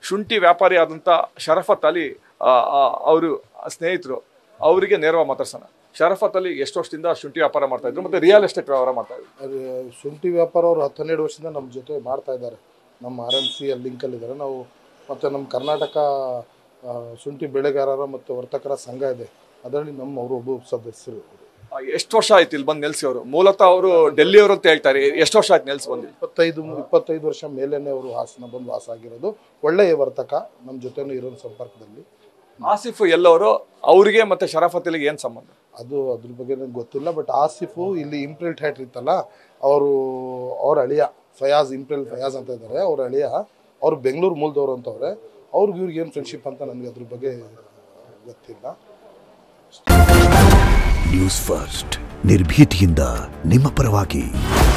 ಶುಂಠಿ ವ್ಯಾಪಾರಿ ಆದಂಥ ಶರಫತ್ ಅಲಿ ಅವರು ಸ್ನೇಹಿತರು ಅವರಿಗೆ ನೇರವಾಗಿ ಮಾತಾಡ್ಸೋಣ ಶರಫತ್ ಅಲಿ ಎಷ್ಟು ವರ್ಷದಿಂದ ಶುಂಠಿ ವ್ಯಾಪಾರ ಮಾಡ್ತಾ ಇದ್ರು ಮತ್ತೆ ರಿಯಲ್ ಎಸ್ಟೇಟ್ ವ್ಯವಹಾರ ಮಾಡ್ತಾ ಇದ್ರು ಅದು ಶುಂಠಿ ವ್ಯಾಪಾರ ಅವರು ಹತ್ತು ಹನ್ನೆರಡು ವರ್ಷದಿಂದ ನಮ್ಮ ಜೊತೆ ಮಾಡ್ತಾ ಇದ್ದಾರೆ ನಮ್ಮ ಆರ್ ಎಮ್ ಸಿ ಅಲ್ಲಿ ಲಿಂಕಲ್ಲಿದ್ದಾರೆ ನಾವು ಮತ್ತು ನಮ್ಮ ಕರ್ನಾಟಕ ಆ, ಶುಂಠಿ ಬೆಳೆಗಾರರ ಮತ್ತು ವರ್ತಕರ ಸಂಘ ಇದೆ ಅದರಲ್ಲಿ ನಮ್ಮ ಅವರು ಒಬ್ಬ ಸದಸ್ಯರು ಆ, ಎಷ್ಟು ವರ್ಷ ಆಯ್ತು ಇಲ್ಲಿ ಬಂದು ನೆಲೆಸಿ ಅವರು ಮೂಲತಃ ಅವರು ಡೆಲ್ಲಿಯವರು ಅಂತ ಹೇಳ್ತಾರೆ ಎಷ್ಟು ವರ್ಷ ಆಯ್ತು ನೆಲೆಸಿ ಬಂದು ಇಪ್ಪತ್ತೈದು ಇಪ್ಪತ್ತೈದು ವರ್ಷ ಮೇಲೇನೆ ಅವರು ಹಾಸನ ಬಂದು ವಾಸ ಆಗಿರೋದು ಒಳ್ಳೆಯ ವರ್ತಕ ನಮ್ಮ ಜೊತೆನೂ ಇರೋ ಸಂಪರ್ಕದಲ್ಲಿ ಆಸಿಫ್ ಎಲ್ಲವರು ಅವರಿಗೆ ಮತ್ತೆ ಶರಫತ್ ಅಲಿಗೆ ಏನು ಸಂಬಂಧ ಅದು ಅದ್ರ ಬಗ್ಗೆ ನನಗೆ ಗೊತ್ತಿಲ್ಲ ಬಟ್ ಆಸಿಫು ಇಲ್ಲಿ ಇಂಪ್ರಿಲ್ ಥಿಯೇಟ್ರ್ ಇತ್ತಲ್ಲ ಅವರು ಅವ್ರ ಅಳಿಯ ಫಯಾಜ್ ಇಂಪ್ರಿಲ್ ಫಯಾಜ್ ಅಂತ ಇದ್ದಾರೆ ಅವ್ರ ಅಳಿಯ ಅವ್ರು ಬೆಂಗಳೂರು ಮೂಲದವ್ರು ಅಂತವ್ರೆ ಅವ್ರಿಗೆ ಇವ್ರಿಗೆ ಏನು ಫ್ರೆಂಡ್ಶಿಪ್ ಅಂತ ನನಗೆ ಅದ್ರ ಬಗ್ಗೆ ಗೊತ್ತಿಲ್ಲ ನ್ಯೂಸ್ ಫಸ್ಟ್ ನಿರ್ಭೀತಿಯಿಂದ ನಿಮ್ಮ ಪರವಾಗಿ